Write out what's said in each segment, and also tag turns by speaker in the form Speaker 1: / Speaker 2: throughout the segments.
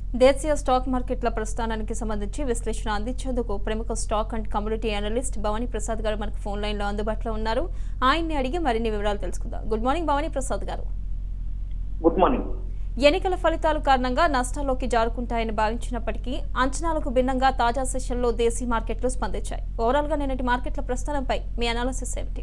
Speaker 1: దేశీయ స్టాక్ మార్కెట్ల ప్రస్థానానికి సంబంధించి విశ్లేషణ అందించేందుకు ప్రముఖ stock and community analyst Bhavani Prasad గారు మనకు ఫోన్ లైన్ లో అందుబాటులో ఉన్నారు ఆయన్ని అడిగి మరిన్ని వివరాలు తెలుసుకుందాం గుడ్ మార్నింగ్ భవానీ ప్రసాద్ గారు
Speaker 2: గుడ్ మార్నింగ్
Speaker 1: ఎన్నికల ఫలితాల కారణంగా నష్టాల్లోకి జారుకుంటాయని భావించినప్పటికీ అంచనాలకు భిన్నంగా తాజా సెషన్లో దేశీ మార్కెట్లు స్పందించాయి ఓవరాల్ గా నిన్నటి మార్కెట్ల ప్రస్థానంపై మీ అనాలిసిస్ ఏమిటి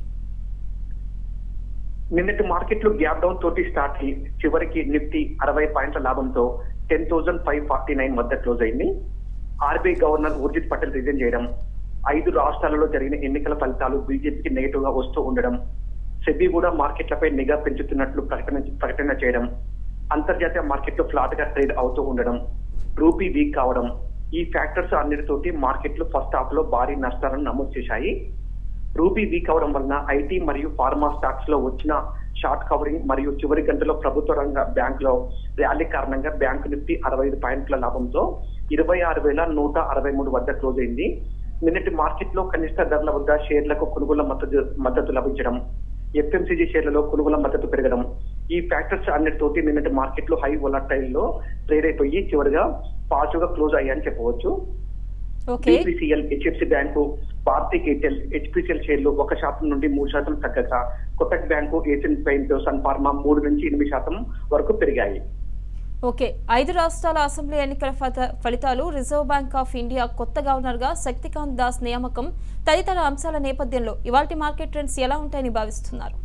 Speaker 2: నిన్నటి మార్కెట్లు గ్యాప్ డౌన్ తోటి స్టార్ట్ అయ్యి చివరికి నిఫ్టీ అరవై పాయింట్ల లాభంతో ten thousand five forty nine వద్ద క్లోజ్ అయింది RBI governor Urjit Patel resign చేయడం ఐదు రాష్ట్రాలలో జరిగిన ఎన్నికల ఫలితాలు బీజేపీకి నెగిటివ్ గా వస్తూ ఉండడం సెబీ కూడా మార్కెట్లపై నిఘా పెంచుతున్నట్లు ప్రకటన ప్రకటన చేయడం అంతర్జాతీయ మార్కెట్లు ఫ్లాట్ గా ట్రేడ్ అవుతూ ఉండడం రూపీ వీక్ కావడం ఈ ఫ్యాక్టర్స్ అన్నిటితోటి మార్కెట్లు ఫస్ట్ హాఫ్ లో భారీ నష్టాలను నమోదు చేశాయి రూపీ వీక్ అవడం వలన ఐటీ మరియు ఫార్మా స్టాక్స్ లో వచ్చిన షార్ట్ కవరింగ్ మరియు చివరి గంటలో ప్రభుత్వ రంగ బ్యాంక్ లో ర్యాలీ కారణంగా బ్యాంకు నిఫ్టీ అరవై ఐదు పాయింట్ల లాభంతో ఇరవై ఆరు వేల నూట అరవై మూడు వద్ద క్లోజ్ అయింది నిన్నటి మార్కెట్ లో కనిష్ట ధరల వద్ద షేర్లకు కొనుగోలు మద్దతు మద్దతు లభించడం ఎఫ్ఎంసీజీ షేర్లలో కొనుగోలు మద్దతు పెరగడం ఈ ఫ్యాక్టర్స్ అన్నిటితోటి నిన్నటి మార్కెట్ లో హై వొలటైల్ లో ట్రేడ్ అయిపోయి చివరిగా పాజిటివ్ గా క్లోజ్ అయ్యాయని చెప్పవచ్చు
Speaker 1: okay
Speaker 2: BPCL HFC bank Bharti Airtel HPCL షేర్లు ఒక శాతం నుండి మూడు శాతం తగ్గగా Kotak bank Asian paint Sun Pharma మూడు నుంచి ఎనిమిది శాతం వరకు పెరిగాయి
Speaker 1: ఓకే ఐదు రాష్ట్రాల అసెంబ్లీ ఎన్నికల ఫత- ఫలితాలు రిజర్వ్ బ్యాంక్ ఆఫ్ ఇండియా కొత్త గవర్నర్ గా శక్తికాంత్ దాస్ నియామకం తదితర అంశాల నేపథ్యంలో ఇవాల్టి మార్కెట్ ట్రెండ్స్ ఎలా ఉంటాయని భావిస్తున్నారు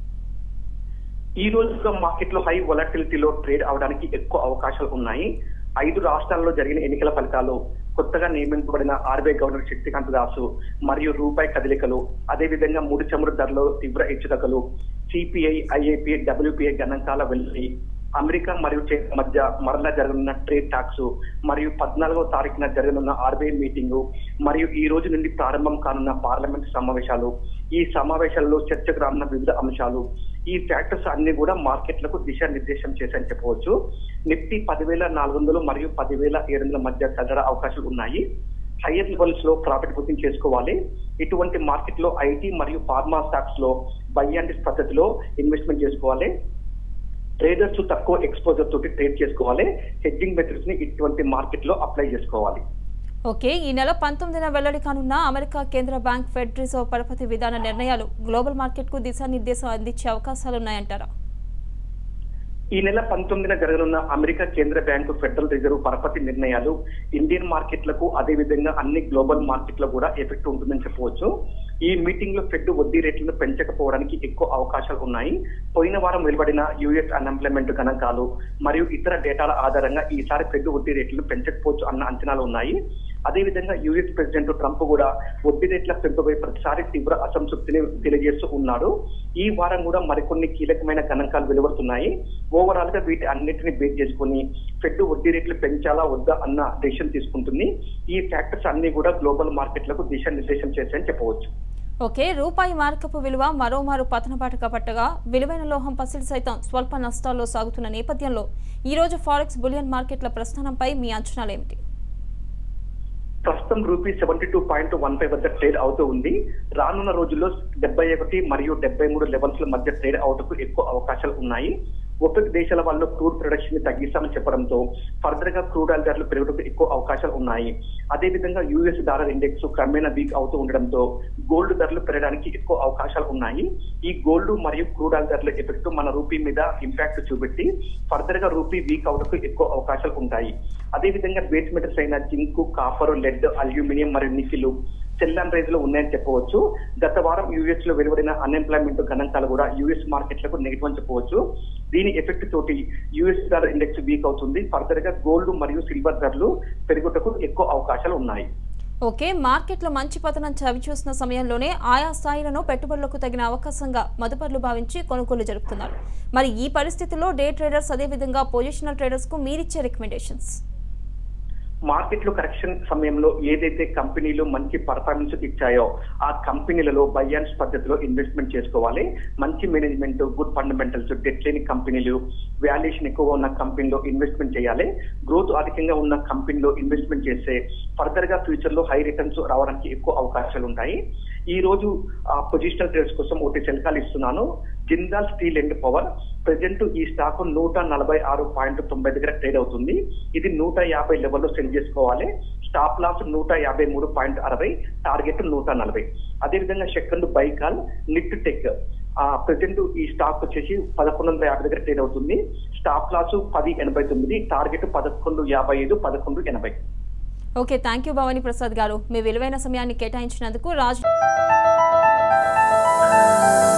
Speaker 2: ఈ రోజు మార్కెట్ లో హై వొలటిలిటీలో ట్రేడ్ అవడానికి ఎక్కువ అవకాశాలు ఉన్నాయి ఐదు రాష్ట్రాల్లో జరిగిన ఎన్నికల ఫలితాలు కొత్తగా నియమించబడిన ఆర్బీఐ గవర్నర్ శక్తికాంత్ దాసు మరియు రూపాయి కదలికలు అదేవిధంగా ముడి చమురు ధరలో తీవ్ర హెచ్చుతగ్గులు సిపిఐ ఐఐపి డబ్ల్యూపీఐ గణాంకాల వెళ్లి అమెరికా మరియు చైనా మధ్య మరలా జరగనున్న ట్రేడ్ టాక్స్ మరియు పద్నాలుగవ తారీఖున జరగనున్న ఆర్బీఐ మీటింగు మరియు ఈ రోజు నుండి ప్రారంభం కానున్న పార్లమెంట్ సమావేశాలు ఈ సమావేశాల్లో చర్చకు రానున్న వివిధ అంశాలు ఈ ఫ్యాక్టర్స్ అన్ని కూడా మార్కెట్లకు దిశానిర్దేశం చేశాయని చెప్పవచ్చు నిఫ్టీ పదివేల నాలుగు వందలు మరియు పదివేల ఏడు వందల మధ్య కదడ అవకాశాలు ఉన్నాయి హైయర్ లెవెల్స్ లో ప్రాఫిట్ బుకింగ్ చేసుకోవాలి ఇటువంటి మార్కెట్ లో ఐటీ మరియు ఫార్మా స్టాక్స్ లో బై అండ్ పద్ధతిలో ఇన్వెస్ట్మెంట్ చేసుకోవాలి ట్రేడర్స్ తక్కువ ఎక్స్పోజర్ తోటి ట్రేడ్ చేసుకోవాలి హెడ్జింగ్ మెథడ్స్ ని ఇటువంటి మార్కెట్ లో అప్లై చేసుకోవాలి
Speaker 1: ఓకే ఈ నెల పంతొమ్మిదిన వెల్లడి కానున్న అమెరికా కేంద్ర బ్యాంక్ ఫెడ్ రిజర్వ్ పరపతి విధాన నిర్ణయాలు గ్లోబల్ మార్కెట్కు దిశానిర్దేశం అందించే అవకాశాలున్నాయంటారా
Speaker 2: ఈ నెల పంతొమ్మిదిన జరగనున్న అమెరికా కేంద్ర బ్యాంకు ఫెడరల్ రిజర్వ్ పరపతి నిర్ణయాలు ఇండియన్ మార్కెట్లకు అదే విధంగా అన్ని గ్లోబల్ మార్కెట్లో కూడా ఎఫెక్ట్ ఉంటుందని చెప్పవచ్చు ఈ మీటింగ్ లో ఫెడ్ వడ్డీ రేట్లను పెంచకపోవడానికి ఎక్కువ అవకాశాలు ఉన్నాయి పోయిన వారం వెలువడిన యుఎస్ అన్ఎంప్లాయ్మెంట్ గణాంకాలు మరియు ఇతర డేటాల ఆధారంగా ఈసారి ఫెడ్ వడ్డీ రేట్లను పెంచకపోవచ్చు అన్న అంచనాలు ఉన్నాయి అదేవిధంగా యుఎస్ ప్రెసిడెంట్ ట్రంప్ కూడా వడ్డీ రేట్ల పెంపుపై ప్రతిసారి తీవ్ర అసంతృప్తిని తెలియజేస్తూ ఉన్నాడు ఈ వారం కూడా మరికొన్ని కీలకమైన గణాంకాలు వెలువడుతున్నాయి ఓవరాల్ గా వీటి అన్నిటిని బేస్ చేసుకుని ఫెడ్ వడ్డీ రేట్లు పెంచాలా వద్దా అన్న డెసిషన్ తీసుకుంటుంది ఈ ఫ్యాక్టర్స్ అన్ని కూడా గ్లోబల్ మార్కెట్లకు దిశానిర్దేశం చేశాయని చెప్పవచ్చు
Speaker 1: ఓకే రూపాయి మార్కపు విలువ మరోమారు పతనబాట పట్టగా విలువైన లోహం పసిడి సైతం స్వల్ప నష్టాల్లో సాగుతున్న నేపథ్యంలో ఈ రోజు ఫారెక్స్ బులియన్ మార్కెట్ల ప్రస్థానంపై మీ అంచనాలేమిటి
Speaker 2: ప్రస్తుతం rupee seventy two point one five వద్ద ట్రేడ్ అవుతూ ఉంది రానున్న రోజుల్లో డెబ్బై ఒకటి మరియు డెబ్బై మూడు లెవెల్స్ మధ్య ట్రేడ్ అవుటకు ఎక్కువ అవకాశాలు ఉన్నాయి ఒపెక్ దేశాల వాళ్ళు క్రూడ్ ప్రొడక్షన్ ని తగ్గిస్తామని చెప్పడంతో ఫర్దర్ గా క్రూడ్ ఆయిల్ ధరలు పెరుగుటకు ఎక్కువ అవకాశాలు ఉన్నాయి అదేవిధంగా యూఎస్ డాలర్ ఇండెక్స్ క్రమేణా వీక్ అవుతూ ఉండడంతో గోల్డ్ ధరలు పెరగడానికి ఎక్కువ అవకాశాలు ఉన్నాయి ఈ గోల్డ్ మరియు క్రూడ్ ఆయిల్ ధరల ఎఫెక్ట్ మన రూపీ మీద ఇంపాక్ట్ చూపెట్టి ఫర్దర్ గా రూపీ వీక్ అవటకు ఎక్కువ అవకాశాలు ఉంటాయి అదేవిధంగా బేస్ మెటల్స్ అయిన జింక్ కాపర్ లెడ్ అల్యూమినియం మరియు నికిల్ సెల్లాన్ రైజ్ లో ఉన్నాయని చెప్పవచ్చు గత వారం యూఎస్ లో వెలువడిన అన్ఎంప్లాయ్మెంట్ గణాంకాలు కూడా యూఎస్ మార్కెట్లకు నెగిటివ్ అని చెప్పవచ్చు దీని ఎఫెక్ట్ తోటి యూఎస్ డాలర్ ఇండెక్స్ వీక్ అవుతుంది ఫర్దర్ గా గోల్డ్ మరియు సిల్వర్ ధరలు పెరుగుటకు ఎక్కువ అవకాశాలు ఉన్నాయి
Speaker 1: ఓకే మార్కెట్లో మంచి పతనం చవిచూసిన సమయంలోనే ఆయా స్థాయిలను పెట్టుబడులకు తగిన అవకాశంగా మదుపర్లు భావించి కొనుగోలు జరుపుతున్నారు మరి ఈ పరిస్థితుల్లో డే ట్రేడర్స్ అదేవిధంగా పొజిషనల్ ట్రేడర్స్ కు మీరిచ్చే రికమెండేషన్స్
Speaker 2: మార్కెట్ లో కరెక్షన్ సమయంలో ఏదైతే కంపెనీలు మంచి పర్ఫార్మెన్స్ ఇచ్చాయో ఆ కంపెనీలలో బయ్యాన్స్ పద్ధతిలో ఇన్వెస్ట్మెంట్ చేసుకోవాలి మంచి మేనేజ్మెంట్ గుడ్ ఫండమెంటల్స్ డెట్ లేని కంపెనీలు వాల్యుయేషన్ ఎక్కువగా ఉన్న కంపెనీలో ఇన్వెస్ట్మెంట్ చేయాలి గ్రోత్ అధికంగా ఉన్న కంపెనీలో ఇన్వెస్ట్మెంట్ చేస్తే ఫర్దర్ గా ఫ్యూచర్ లో హై రిటర్న్స్ రావడానికి ఎక్కువ అవకాశాలు ఉంటాయి ఈ రోజు పొజిషనల్ ట్రేడ్స్ కోసం ఒకటి సెల్కాలు ఇస్తున్నాను Jindal steel and power present ఈ స్టాక్ నూట నలభై ఆరు పాయింట్ తొంభై దగ్గర ట్రేడ్ అవుతుంది ఇది నూట యాభై లెవెల్లో సెల్ చేసుకోవాలి స్టాప్ లాస్ నూట యాభై మూడు పాయింట్ అరవై టార్గెట్ నూట నలభై అదేవిధంగా second buy call NIIT tech present ఈ స్టాక్ వచ్చేసి పదకొండు వందల యాభై దగ్గర ట్రేడ్ అవుతుంది స్టాప్ లాస్ పది ఎనభై తొమ్మిది టార్గెట్ పదకొండు యాభై ఐదు పదకొండు ఎనభై
Speaker 1: okay thank you Bhavani Prasad గారు మీ విలువైన సమయాన్ని కేటాయించినందుకు రాజ్